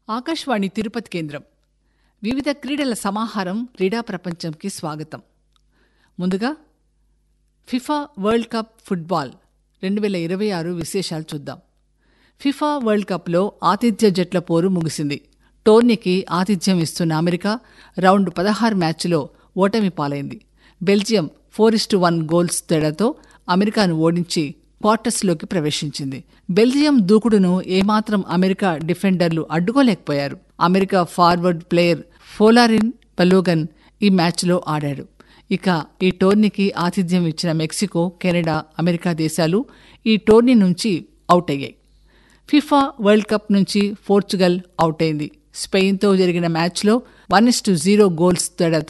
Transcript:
ఆకాశవాణి తిరుపతి కేంద్రం వివిధ క్రీడల సమాహారం క్రీడా ప్రపంచంకి స్వాగతం ముందుగా ఫిఫా వరల్డ్ కప్ ఫుట్బాల్ రెండు వేల ఇరవై ఆరు విశేషాలు చూద్దాం ఫిఫా వరల్డ్ కప్లో ఆతిథ్య జట్ల పోరు ముగిసింది టోర్నీకి ఆతిథ్యం ఇస్తున్న అమెరికా రౌండ్ పదహారు మ్యాచ్లో ఓటమి పాలైంది Belgium four is to one goals తేడాతో అమెరికాను ఓడించి క్వార్టర్స్లోకి ప్రవేశించింది బెల్జియం దూకుడును ఏమాత్రం అమెరికా డిఫెండర్లు అడ్డుకోలేకపోయారు America forward player Folarin Balogun ఈ మ్యాచ్లో ఆడాడు ఇక ఈ టోర్నీకి ఆతిథ్యం ఇచ్చిన మెక్సికో కెనడా అమెరికా దేశాలు ఈ టోర్నీ నుంచి అవుట్ అయ్యాయి ఫిఫా వరల్డ్ కప్ నుంచి పోర్చుగల్ అవుట్ అయింది స్పెయిన్తో జరిగిన మ్యాచ్లో వన్ ఇస్టు జీరో గోల్స్ తేడాతో